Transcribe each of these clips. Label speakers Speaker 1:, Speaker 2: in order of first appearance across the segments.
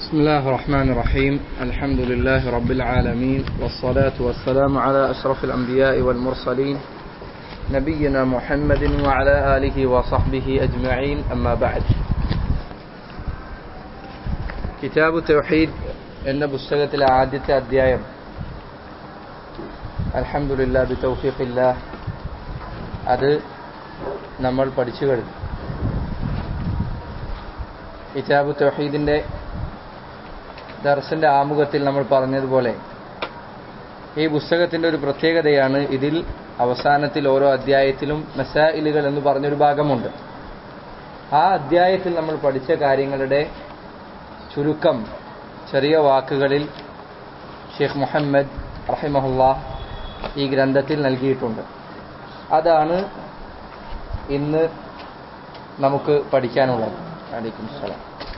Speaker 1: بسم الله الرحمن الرحيم الحمد لله رب العالمين والصلاة والسلام على أشرف الأنبياء والمرسلين نبينا محمد وعلى آله وصحبه أجمعين أما بعد كتاب التوحيد എന്ന പുസ്തകത്തിലെ ആദ്യത്തെ അധ്യായം അൽഹംദുലില്ലാ ബി തൗഫീഖില്ല അത് നമ്മൾ പഠിച്ചു കഴിഞ്ഞു കിതാബ് തൗഹീദിന്റെ ദർസിന്റെ ആമുഖത്തിൽ നമ്മൾ പറഞ്ഞതുപോലെ ഈ പുസ്തകത്തിന്റെ ഒരു പ്രത്യേകതയാണ് ഇതിൽ അവസാനത്തിൽ ഓരോ അധ്യായത്തിലും മെസായിലുകൾ എന്ന് പറഞ്ഞൊരു ഭാഗമുണ്ട് ആ അധ്യായത്തിൽ നമ്മൾ പഠിച്ച കാര്യങ്ങളുടെ ചുരുക്കം ചെറിയ വാക്കുകളിൽ ഷെയ്ഖ് മുഹമ്മദ് റഹിമഹുല്ല ഈ ഗ്രന്ഥത്തിൽ നൽകിയിട്ടുണ്ട് അതാണ് ഇന്ന് നമുക്ക് പഠിക്കാനുള്ളത് അലൈക്കും സലാം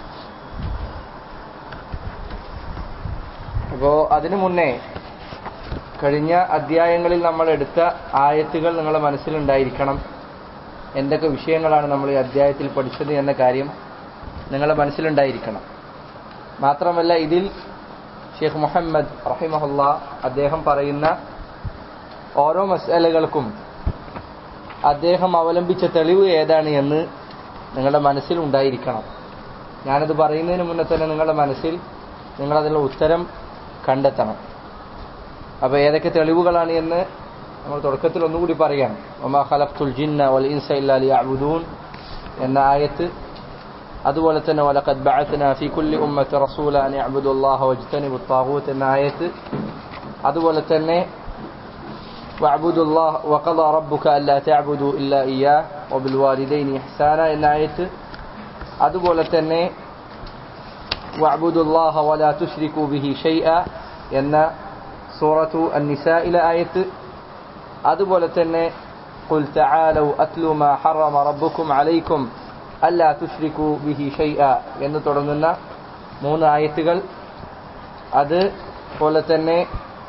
Speaker 1: അപ്പോൾ അതിനു മുന്നേ കഴിഞ്ഞ അധ്യായങ്ങളിൽ നമ്മൾ എടുത്ത ആയത്തുകൾ നിങ്ങളുടെ മനസ്സിലുണ്ടായിരിക്കണം എന്തൊക്കെ വിഷയങ്ങളാണ് നമ്മൾ ഈ അധ്യായത്തിൽ പഠിച്ചത് എന്ന കാര്യം നിങ്ങളുടെ മനസ്സിലുണ്ടായിരിക്കണം മാത്രമല്ല ഇതിൽ ഷെയ്ഖ് മുഹമ്മദ് റഹിമഹുല്ല അദ്ദേഹം പറയുന്ന ഓരോ മസാലകൾക്കും അദ്ദേഹം അവലംബിച്ച തെളിവ് ഏതാണ് എന്ന് നിങ്ങളുടെ മനസ്സിൽ ഉണ്ടായിരിക്കണം ഞാനത് പറയുന്നതിന് മുന്നേ തന്നെ നിങ്ങളുടെ മനസ്സിൽ നിങ്ങളതിനുള്ള ഉത്തരം കണ്ടെത്തണം അപ്പോൾ ഏതൊക്കെ തെളിവുകളാണ് എന്ന് നമ്മൾ തുടക്കത്തിൽ ഒന്നുകൂടി പറയാം ഒമാ ഖലഖ്തുൽ ജിന്ന വൽ ഇൻസ ഇല്ലാ ലിയഅ്ബുദൂൻ എന്ന ആയത്ത് അതുപോലെ തന്നെ വലഖദ് ബഅത്നാ ഫീ കുല്ലി ഉമ്മത്തി റസൂല അൻ യഅ്ബുദു അല്ലാഹ വജ്തനിബു ത്വാഗൂത്ത് എന്ന ആയത്ത് അതുപോലെ തന്നെ വഅബ്ദു അല്ലാഹ വഖദ റബ്ബുക അല്ലാ തഅബ്ദു ഇല്ലാ ഇയ്യാഹ് വബിൽ വാലിദൈനി ഇഹ്സാന എന്ന ആയത്ത് അതുപോലെ തന്നെ വഅബ്ദു അല്ലാഹ വലാ തുശ്രികൂ ബിഹി ഷൈഅ എന്ന സൂറത്തു അൻ-നിസായിലെ ആയത്ത് അതുപോലെ തന്നെ قل تعالوا أتلوا ما حرم ربكم عليكم അല്ലാ തുഷ്രിക്കു ബിഹി ഷൈഅ എന്ന് തുടങ്ങുന്ന മൂന്ന് ആയത്തുകൾ അത് പോലെ തന്നെ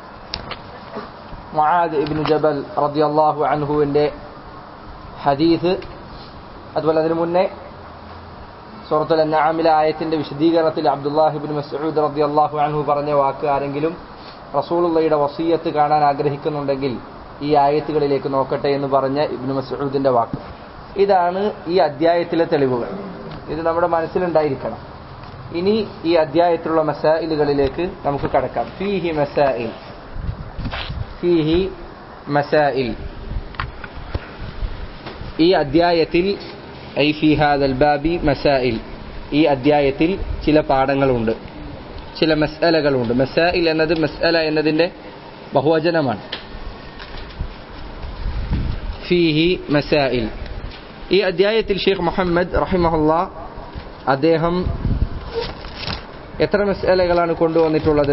Speaker 1: മുആദ് ഇബ്നു ജബൽ റളിയല്ലാഹു അൻഹുവിന്റെ ഹദീസ് അതുപോലെ അതിനു മുന്നേ സൂറത്തുൽ അൻആമിലെ ആയത്തിന്റെ വിശദീകരണത്തിൽ അബ്ദുല്ലാഹി ഇബ്നു മസ്ഊദ് റളിയല്ലാഹു അൻഹു പറഞ്ഞ വാക്ക് ആരെങ്കിലും റസൂലുള്ളയുടെ വസീയത്ത് കാണാൻ ആഗ്രഹിക്കുന്നുണ്ടെങ്കിൽ ഈ ആയത്തുകളിലേക്ക് നോക്കട്ടെ എന്ന് പറഞ്ഞ ഇബ്നു മസ്ഊദിന്റെ വാക്ക് ഇതാണ് ഈ അധ്യായത്തിലെ തെളിവുകൾ ഇത് നമ്മുടെ മനസ്സിലുണ്ടായിരിക്കണം ഇനി ഈ അധ്യായത്തിലുള്ള മസായിലുകളിലേക്ക് നമുക്ക് കടക്കാം ഫീഹി മസായിൽ ഫീഹി മസായിൽ ഈ അധ്യായത്തിൽ ഐ ഫി ഹാദൽ ബാബി മസായിൽ ഈ അധ്യായത്തിൽ ചില പാഠങ്ങളുണ്ട് ചില മസ്അലകളുണ്ട് മസായിൽ എന്നത് മസ്അല എന്നതിന്റെ ബഹുവചനമാണ് ഫീഹി മസായിൽ ഈ അധ്യായത്തിൽ ഷെയ്ഖ് മുഹമ്മദ് റഹിമഹുല്ല അദ്ദേഹം എത്ര മസ്അലകളാണ് കൊണ്ടുവന്നിട്ടുള്ളത്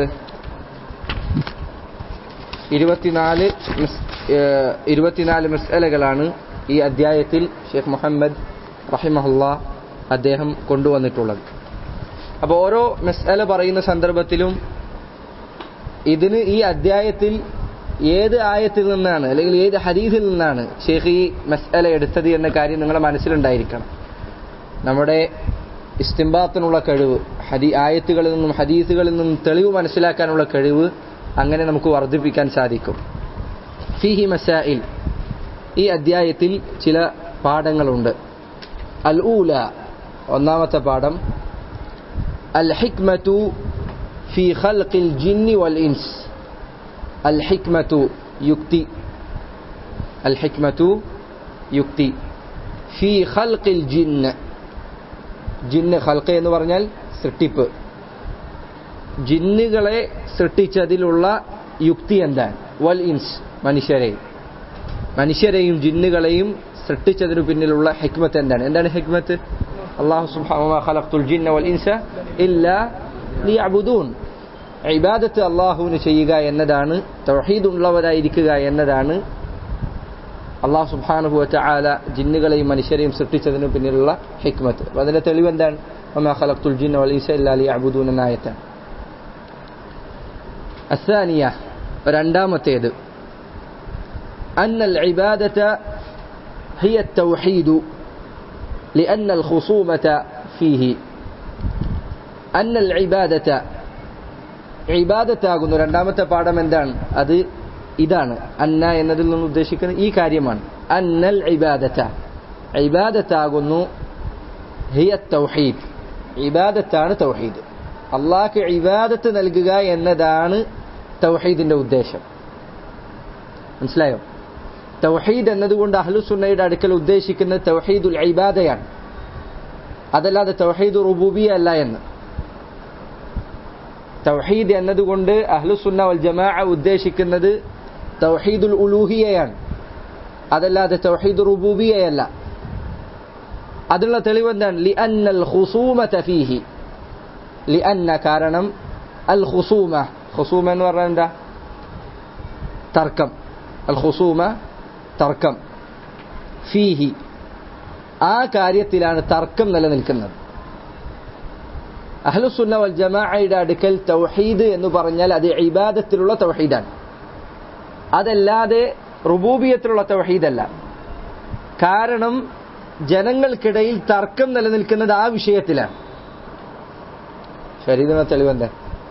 Speaker 1: ഇരുപത്തിനാല് ഇരുപത്തിനാല് മസ്അലകളാണ് ഈ അധ്യായത്തിൽ ഷെയ്ഖ് മുഹമ്മദ് റഹിമഹുല്ല അദ്ദേഹം കൊണ്ടുവന്നിട്ടുള്ളത് അപ്പോൾ ഓരോ മസ്അല പറയുന്ന സന്ദർഭത്തിലും ഇതിന് ഈ അധ്യായത്തിൽ ഏത് ആയത്തിൽ നിന്നാണ് അല്ലെങ്കിൽ ഏത് ഹദീസിൽ നിന്നാണ് ഷെയ്ഖ് ഈ മസ്അല എടുത്തത് എന്ന കാര്യം നിങ്ങളുടെ മനസ്സിലുണ്ടായിരിക്കണം നമ്മുടെ ഇസ്തിംബാത്തിനുള്ള കഴിവ് ഹദി ആയത്തുകളിൽ നിന്നും ഹദീസുകളിൽ നിന്നും തെളിവ് മനസ്സിലാക്കാനുള്ള കഴിവ് അങ്ങനെ നമുക്ക് വർദ്ധിപ്പിക്കാൻ സാധിക്കും ഫിഹി മസായിൽ ഈ അധ്യായത്തിൽ ചില പാഠങ്ങളുണ്ട് അൽ ഊല ഒന്നാമത്തെ പാഠം അൽ ഹിക്മതു ഫി ഖൽഖിൽ ജിന്നി വൽ ഇൻസ് الحكمة يكتي الحكمة يكتي في خلق الجن ജിന്ന് ഖൽഖ എന്ന് പറഞ്ഞാൽ സൃഷ്ടിപ്പ് ജിന്നുകളെ സൃഷ്ടിച്ചതിലുള്ള യുക്തി എന്താണ് വൽ ഇൻസ് മനുഷ്യരെ മനുഷ്യരെയും ജിന്നുകളെയും സൃഷ്ടിച്ചതിനു പിന്നിലുള്ള ഹിക്മത്ത് എന്താണ് എന്താണ് ഹിക്മത്ത് അള്ളാഹു സുബ്ഹാനഹു ഖലഖ്തുൽ ജിന്ന വൽ ഇൻസ ഇല്ലാ ലിയഅബുദൂൻ ഇബാദത്ത് അള്ളാഹുവിന് ചെയ്യുക എന്നതാണ് തൗഹീദ് ഉള്ളവരായിരിക്കുക എന്നതാണ് അള്ളാഹു സുബാനുഹു ആല ജിന്നുകളെയും മനുഷ്യരെയും സൃഷ്ടിച്ചതിന് പിന്നിലുള്ള ഹിക്മത്ത് അപ്പം അതിന്റെ തെളിവ് എന്താണ് ഒമാ ഖലഖ്തുൽ ജിന്ന വൽ ഇൻസ ഇല്ലാ ലിയഅബുദൂൻ എന്ന ആയത്താണ് അസാനിയ രണ്ടാമത്തേത് أن العبادة هي التوحيد لأن الخصومة فيه അന്നൽ ഇബാദത്ത ഇബാദത്താകുന്നു രണ്ടാമത്തെ പാഠം എന്താണ് അത് ഇതാണ് അന്ന എന്നതിൽ നിന്ന് ഉദ്ദേശിക്കുന്നത് ഈ കാര്യമാണ് അന്നൽ ഇബാദത്ത ഇബാദത്താകുന്നു ഹിയ തൗഹീദ് ഇബാദത്താണ് തൗഹീദ് അള്ളാഹ്ക്ക് ഇബാദത്ത് നൽകുക എന്നതാണ് തൗഹീദിന്റെ ഉദ്ദേശം മനസ്സിലായോ തൗഹീദ് എന്നതുകൊണ്ട് അഹ്ലുസുന്നയുടെ അടുക്കൽ ഉദ്ദേശിക്കുന്നത് തൗഹീദുൽ ഇബാദയാണ് അതല്ലാതെ തൗഹീദ് റുബൂബിയ അല്ല എന്ന് തൗഹീദ് എന്നതുകൊണ്ട് അഹ്ലുസുന്ന വൽ ജമാ ഉദ്ദേശിക്കുന്നത് തൗഹീദുൽ ഉലൂഹിയയാണ് അതല്ലാതെ തൗഹീദ് റുബൂബിയയല്ല അതിനുള്ള തെളിവ് എന്താണ് ലി അന്നൽ ഖുസൂമത ഫീഹി ലി അന്ന കാരണം അൽ ഖുസൂമ ഖുസൂമ എന്ന് പറഞ്ഞാൽ എന്താ തർക്കം അൽ ഖുസൂമ തർക്കം ഫീഹി ആ കാര്യത്തിലാണ് തർക്കം നിലനിൽക്കുന്നത് അഹ്ലുസുന്ന വൽ ജമാഅയുടെ അടുക്കൽ തൗഹീദ് എന്ന് പറഞ്ഞാൽ അത് ഇബാദത്തിലുള്ള തൗഹീദാണ് അതല്ലാതെ റുബൂബിയത്തിലുള്ള തൗഹീദല്ല കാരണം ജനങ്ങൾക്കിടയിൽ തർക്കം നിലനിൽക്കുന്നത് ആ വിഷയത്തിലാണ് ശരീരന തെളിവെന്താ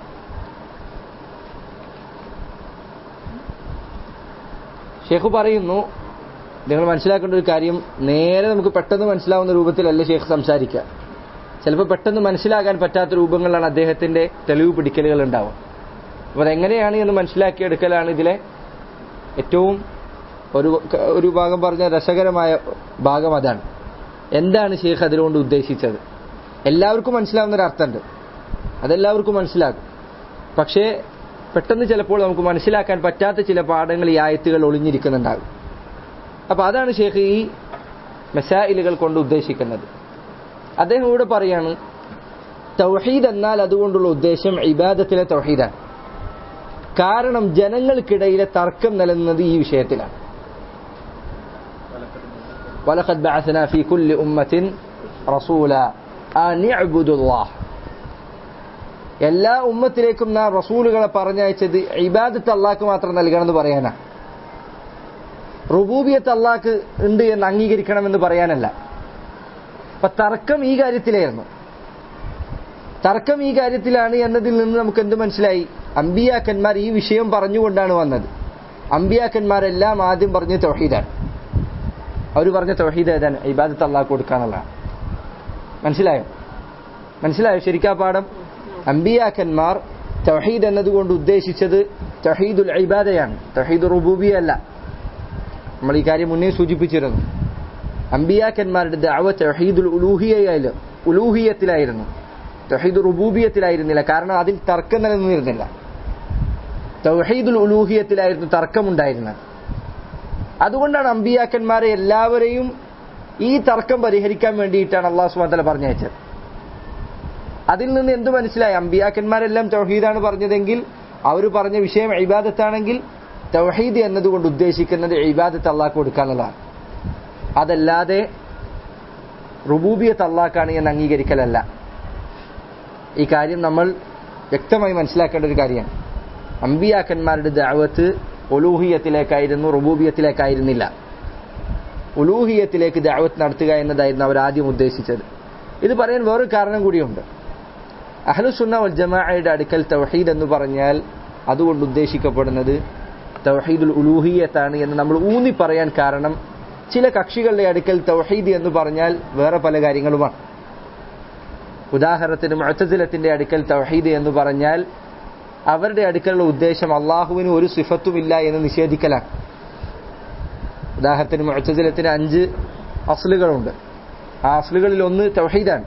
Speaker 1: ഷേഖ് പറയുന്നു നിങ്ങൾ മനസ്സിലാക്കേണ്ട ഒരു കാര്യം നേരെ നമുക്ക് പെട്ടെന്ന് മനസ്സിലാവുന്ന രൂപത്തിലല്ല ഷേഖ് സംസാരിക്കുക ചിലപ്പോൾ പെട്ടെന്ന് മനസ്സിലാകാൻ പറ്റാത്ത രൂപങ്ങളിലാണ് അദ്ദേഹത്തിന്റെ തെളിവ് പിടിക്കലുകൾ ഉണ്ടാവുക അപ്പോൾ അതെങ്ങനെയാണ് എന്ന് മനസ്സിലാക്കിയെടുക്കലാണ് ഇതിലെ ഏറ്റവും ഒരു ഒരു ഭാഗം പറഞ്ഞ രസകരമായ ഭാഗം അതാണ് എന്താണ് ഷെയ്ഖ് അതിലുകൊണ്ട് ഉദ്ദേശിച്ചത് എല്ലാവർക്കും മനസ്സിലാവുന്ന ഒരു അർത്ഥമുണ്ട് അതെല്ലാവർക്കും മനസ്സിലാകും പക്ഷേ പെട്ടെന്ന് ചിലപ്പോൾ നമുക്ക് മനസ്സിലാക്കാൻ പറ്റാത്ത ചില പാഠങ്ങൾ ഈ ആയത്തുകൾ ഒളിഞ്ഞിരിക്കുന്നുണ്ടാകും അപ്പോൾ അതാണ് ഷെയ്ഖ് ഈ മെസായിലുകൾ കൊണ്ട് ഉദ്ദേശിക്കുന്നത് അദ്ദേഹം ഇവിടെ പറയാണ് തൗഹീദ് എന്നാൽ അതുകൊണ്ടുള്ള ഉദ്ദേശം ഇബാദത്തിലെ തൗഹീദാണ് കാരണം ജനങ്ങൾക്കിടയിലെ തർക്കം നിലനിന്നത് ഈ വിഷയത്തിലാണ് ولقد بعثنا في كل أمة رسولا أن اعبدوا الله എല്ലാ ഉമ്മത്തിലേക്കും നാം റസൂലുകളെ പറഞ്ഞയച്ചത് ഇബാദത്ത് അള്ളാഹ്ക്ക് മാത്രം നൽകണമെന്ന് പറയാനാ റുബൂബിയത്ത് അള്ളാഹ്ക്ക് ഉണ്ട് എന്ന് അംഗീകരിക്കണമെന്ന് പറയാനല്ല അപ്പൊ തർക്കം ഈ കാര്യത്തിലായിരുന്നു തർക്കം ഈ കാര്യത്തിലാണ് എന്നതിൽ നിന്ന് നമുക്ക് എന്ത് മനസ്സിലായി അമ്പിയാക്കന്മാർ ഈ വിഷയം പറഞ്ഞുകൊണ്ടാണ് വന്നത് അമ്പിയാക്കന്മാരെല്ലാം ആദ്യം പറഞ്ഞ തൗഹീദാണ് അവർ പറഞ്ഞ തൗഹീദ് ഏതാണ് ഇബാദത്ത് അള്ളാഹ് കൊടുക്കാന്നുള്ളതാണ് മനസ്സിലായോ മനസ്സിലായോ ശരിക്കാ പാഠം അമ്പിയാക്കന്മാർ തൗഹീദ് എന്നതുകൊണ്ട് ഉദ്ദേശിച്ചത് തൗഹീദുൽ ഇബാദയാണ് തൗഹീദ് റുബൂബിയ അല്ല നമ്മൾ ഈ കാര്യം മുന്നേ സൂചിപ്പിച്ചിരുന്നു അമ്പിയാക്കന്മാരുടെ ദഅവ തൗഹീദുൽ ഉലൂഹിയയില് ഉലൂഹിയത്തിലായിരുന്നു തൗഹീദ് റുബൂബിയത്തിലായിരുന്നില്ല കാരണം അതിൽ തർക്കം നിലനിന്നിരുന്നില്ല തൗഹീദുൽ ഉലൂഹിയത്തിലായിരുന്നു തർക്കമുണ്ടായിരുന്നത് അതുകൊണ്ടാണ് അമ്പിയാക്കന്മാരെ എല്ലാവരെയും ഈ തർക്കം പരിഹരിക്കാൻ വേണ്ടിയിട്ടാണ് അള്ളാഹു സുബാത്തല പറഞ്ഞയച്ചത് അതിൽ നിന്ന് എന്ത് മനസ്സിലായി അമ്പിയാക്കന്മാരെല്ലാം തൗഹീദാണ് പറഞ്ഞതെങ്കിൽ അവർ പറഞ്ഞ വിഷയം ഇബാദത്താണെങ്കിൽ തൗഹീദ് എന്നതുകൊണ്ട് ഉദ്ദേശിക്കുന്നത് ഇബാദത്ത് അള്ളാഹ് കൊടുക്കാനുള്ളതാണ് അതല്ലാതെ റുബൂബിയത്ത് അള്ളാഹ്ക്കാണ് എന്ന് അംഗീകരിക്കലല്ല ഈ കാര്യം നമ്മൾ വ്യക്തമായി മനസ്സിലാക്കേണ്ട ഒരു കാര്യമാണ് അമ്പിയാക്കന്മാരുടെ ദാവത്ത് ഒലൂഹിയത്തിലേക്കായിരുന്നു റുബൂബിയത്തിലേക്കായിരുന്നില്ല ഉലൂഹിയത്തിലേക്ക് ദാവത്ത് നടത്തുക എന്നതായിരുന്നു അവർ ആദ്യം ഉദ്ദേശിച്ചത് ഇത് പറയാൻ വേറൊരു കാരണം കൂടിയുണ്ട് അഹ്ലുസുന്ന വൽ ജമാഅയുടെ അടുക്കൽ തൗഹീദ് എന്ന് പറഞ്ഞാൽ അതുകൊണ്ട് ഉദ്ദേശിക്കപ്പെടുന്നത് തൗഹീദുൽ ഉലൂഹിയത്താണ് എന്ന് നമ്മൾ ഊന്നി പറയാൻ കാരണം ചില കക്ഷികളുടെ അടുക്കൽ തൗഹീദ് എന്ന് പറഞ്ഞാൽ വേറെ പല കാര്യങ്ങളുമാണ് ഉദാഹരണത്തിന് മുഅത്തസിലത്തിന്റെ അടുക്കൽ തൗഹീദ് എന്ന് പറഞ്ഞാൽ അവരുടെ അടുക്കലുള്ള ഉദ്ദേശം അള്ളാഹുവിന് ഒരു സിഫത്തുമില്ല എന്ന് നിഷേധിക്കലാണ് ഉദാഹരണത്തിന് മുഅത്തസിലത്തിന് അഞ്ച് അസ്ലുകളുണ്ട് ആ അസ്ലുകളിൽ ഒന്ന് തൗഹീദാണ്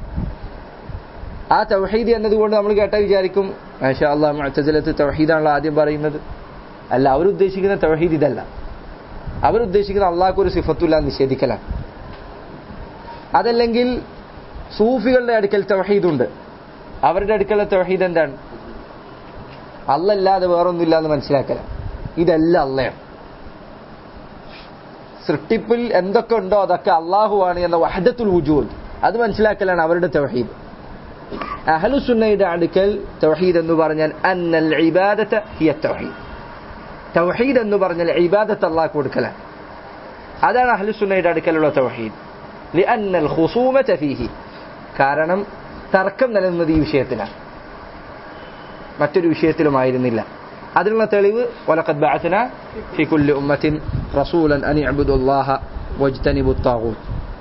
Speaker 1: ആ തൗഹീദ് എന്നതുകൊണ്ട് നമ്മൾ കേട്ടാൽ വിചാരിക്കും മാഷാ അള്ളാഹ് മുഅത്തസിലത്ത് തൗഹീദാണല്ലോ ആദ്യം പറയുന്നത് അല്ല അവരുദ്ദേശിക്കുന്ന തൗഹീദ് ഇതല്ല അവരുദ്ദേശിക്കുന്ന അള്ളാഹ്ക്ക് ഒരു സിഫത്തുമില്ല നിഷേധിക്കലാണ് അതല്ലെങ്കിൽ സൂഫികളുടെ അടുക്കൽ തൗഹീദുണ്ട് അവരുടെ അടുക്കലുള്ള തൗഹീദ് എന്താണ് അല്ലല്ലാതെ വേറൊന്നുമില്ല എന്ന് മനസ്സിലാക്കല ഇതല്ല അള്ളയാണ് സൃഷ്ടിപ്പിൽ എന്തൊക്കെ ഉണ്ടോ അതൊക്കെ അള്ളാഹുവാണ് എന്ന വഹദത്തുൽ വുജൂദ് അത് മനസ്സിലാക്കലാണ് അവരുടെ തൗഹീദ് അഹലുസുന്നയുടെ അടുക്കൽ തൗഹീദ് എന്ന് പറഞ്ഞാൽ അന്നൽ ഇബാദത്ത് ഹിയ തൗഹീദ് തൗഹീദ് എന്ന് പറഞ്ഞാൽ ഇബാദത്ത് അള്ളാഹ് കൊടുക്കലാണ് അതാണ് അഹ്ലുസുന്നയുടെ അടുക്കലുള്ള തൗഹീദ് ലിഅന്നൽ ഖുസൂമത ഫീഹി കാരണം തർക്കം നിലനിന്നത് ഈ വിഷയത്തിലാണ് മറ്റൊരു വിഷയത്തിലുമായിരുന്നില്ല അതിനുള്ള തെളിവ് വലഖദ് ബഅത്ന ഫി കുല്ലി ഉമ്മത്തിൻ റസൂലൻ അൻ ഇഅ്ബുദുല്ലാഹ വജ്തനിബു الطاغوت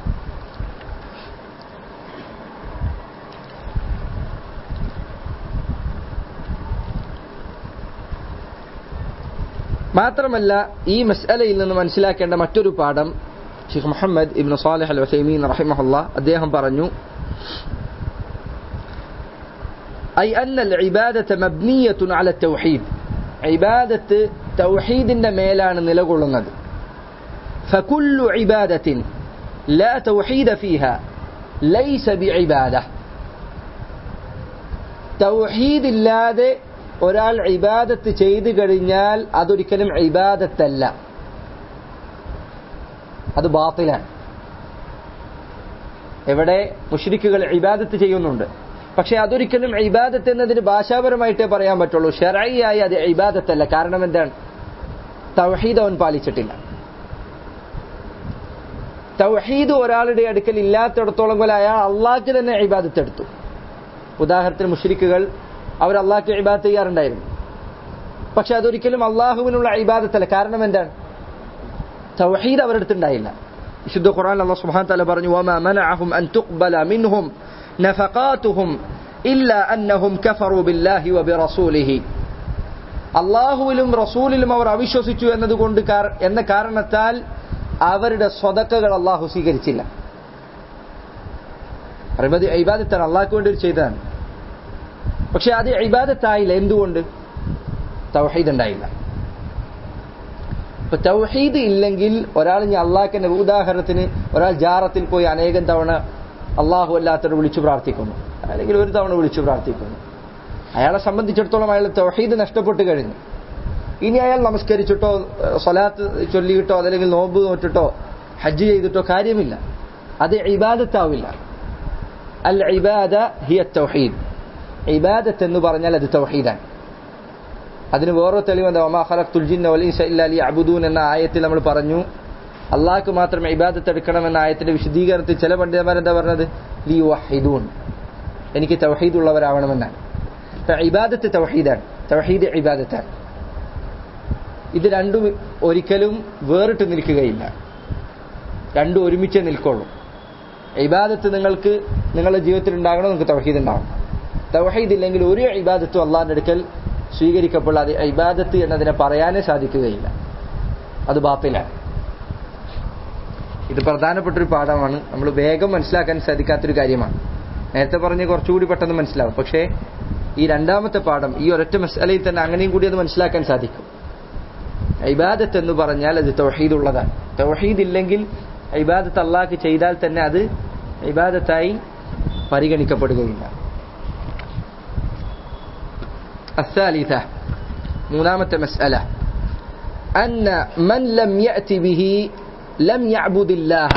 Speaker 1: മാത്രമല്ല ഈ മസ്അലയിൽ നിന്ന് മനസ്സിലാക്കേണ്ട മറ്റൊരു പാഠം Sheikh Muhammad ibn Salih al Uthaymeen റഹിമഹുല്ല അദ്ദേഹം പറഞ്ഞു أي أن العبادة مبنية على التوحيد عبادة توحيد ميلان نلقلنത് فكل عبادة لا توحيد فيها ليس بعبادة توحيد ഇല്ലാതെ ഒരാൾ ഇബാദത്ത് ചെയ്തു കഴിഞ്ഞാൽ അതൊരിക്കലും ഇബാദത്തല്ല അത് ബാത്തിലാണ് എവിടെ മുഷ്രിക്കുകൾ ഇബാദത്ത് ചെയ്യുന്നുണ്ട് പക്ഷെ അതൊരിക്കലും ഇബാദത്ത് എന്നതിന് ഭാഷാപരമായിട്ടേ പറയാൻ പറ്റുള്ളൂ ഷെറായി അത് ഇബാദത്തല്ല കാരണം എന്താണ് തൗഹീദ് അവൻ പാലിച്ചിട്ടില്ല തൗഹീദ് ഒരാളുടെ അടുക്കൽ ഇല്ലാത്തിടത്തോളം പോലെ അയാൾ അള്ളാഹ്ക്ക് തന്നെ ഇബാദത്ത് എടുത്തു ഉദാഹരണത്തിന് മുഷ്രിക്കുകൾ അവർ അള്ളാഹ്ക്ക് ഇബാദത്ത് ചെയ്യാറുണ്ടായിരുന്നു പക്ഷെ അതൊരിക്കലും അള്ളാഹുവിനുള്ള ഇബാദത്തല്ല കാരണം എന്താണ് തൗഹീദ് അവരുടെ അടുത്തുണ്ടായില്ല വിശുദ്ധ ഖുർആൻ അല്ലാഹു സുബ്ഹാനഹു തആല പറഞ്ഞു വമാ മനഅഹും അൻ തുഖ്ബല മിൻഹും നഫഖാതുഹും ഇല്ലാ അന്നഹും കഫറു ബില്ലാഹി വബിറസൂലിഹി അള്ളാഹുവിലും റസൂലിലും അവർ അവിശ്വസിച്ചു എന്നതുകൊണ്ട് എന്ന കാരണത്താൽ അവരുടെ സ്വതക്കകൾ അള്ളാഹു സ്വീകരിച്ചില്ല അറിവത് ഇബാദത്താണ് അള്ളാഹ്ക്ക് വേണ്ടി ഒരു ചെയ്തതാണ് പക്ഷെ അത് ഇബാദത്തായില്ല എന്തുകൊണ്ട് തൗഹീദ് ഉണ്ടായില്ല ഇപ്പൊ തൗഹീദ് ഇല്ലെങ്കിൽ ഒരാൾ ഇനി അള്ളാഹിന്റെ ഉദാഹരണത്തിന് ഒരാൾ ജാറത്തിൽ പോയി അനേകം തവണ അള്ളാഹു അല്ലാത്തവർ വിളിച്ചു പ്രാർത്ഥിക്കുന്നു അല്ലെങ്കിൽ ഒരു തവണ വിളിച്ചു പ്രാർത്ഥിക്കുന്നു അയാളെ സംബന്ധിച്ചിടത്തോളം അയാൾ തൗഹീദ് നഷ്ടപ്പെട്ടു കഴിഞ്ഞു ഇനി അയാൾ നമസ്കരിച്ചിട്ടോ സ്വലാത്ത് ചൊല്ലിയിട്ടോ അതല്ലെങ്കിൽ നോമ്പ് നോറ്റിട്ടോ ഹജ്ജ് ചെയ്തിട്ടോ കാര്യമില്ല അത് ഇബാദത്താവില്ല അൽ ഇബാദ ഹിയ തൗഹീദ് ഇബാദത്ത് എന്ന് പറഞ്ഞാൽ അത് തൗഹീദാണ് അതിന് വേറൊരു തെളിവുണ്ട് ഒമാ ഖലഖ്തുൽ ജിന്ന വൽ ഇൻസ ഇല്ലാ ലിയഅബുദൂൻ എന്ന ആയത്തിൽ നമ്മൾ പറഞ്ഞു അള്ളാഹ്ക്ക് മാത്രം ഇബാദത്ത് എടുക്കണമെന്ന ആയത്തിന്റെ വിശദീകരണത്തിൽ ചില പണ്ഡിതന്മാർ എന്താ പറഞ്ഞത് ലി വഹിദൂൻ എനിക്ക് തൗഹീദ് ഉള്ളവരാവണമെന്നാണ് ഇബാദത്ത് തൗഹീദാണ് തൗഹീദ് ഇബാദത്താണ് ഇത് രണ്ടും ഒരിക്കലും വേറിട്ട് നിൽക്കുകയില്ല രണ്ടും ഒരുമിച്ച് നിൽക്കുള്ളൂ ഇബാദത്ത് നിങ്ങൾക്ക് നിങ്ങളുടെ ജീവിതത്തിൽ ഉണ്ടാകണം നിങ്ങൾക്ക് തൗഹീദ് ഉണ്ടാവണം തൗഹീദ് ഇല്ലെങ്കിൽ ഒരു ഇബാദത്തും അള്ളാഹിന്റെ അടുക്കൽ സ്വീകരിക്കപ്പോൾ അത് ഇബാദത്ത് എന്നതിനെ പറയാനേ സാധിക്കുകയില്ല അത് ബാത്തിലാണ് ഇത് പ്രധാനപ്പെട്ട ഒരു പാഠമാണ് നമ്മൾ വേഗം മനസ്സിലാക്കാൻ സാധിക്കാത്തൊരു കാര്യമാണ് നേരത്തെ പറഞ്ഞ് കുറച്ചുകൂടി പെട്ടെന്ന് മനസ്സിലാവും പക്ഷേ ഈ രണ്ടാമത്തെ പാഠം ഈ ഒരൊറ്റ മസാലയിൽ തന്നെ അങ്ങനെയും കൂടി അത് മനസ്സിലാക്കാൻ സാധിക്കും ഇബാദത്ത് എന്ന് പറഞ്ഞാൽ അത് തൗഹീദ് ഉള്ളതാണ് തൗഹീദ് ഇല്ലെങ്കിൽ ഇബാദത്ത് അള്ളാഹ്ക്ക് ചെയ്താൽ തന്നെ അത് ഇബാദത്തായി പരിഗണിക്കപ്പെടുകയില്ല الثالثة منامة مسألة أن من لم يأت به لم يعبد الله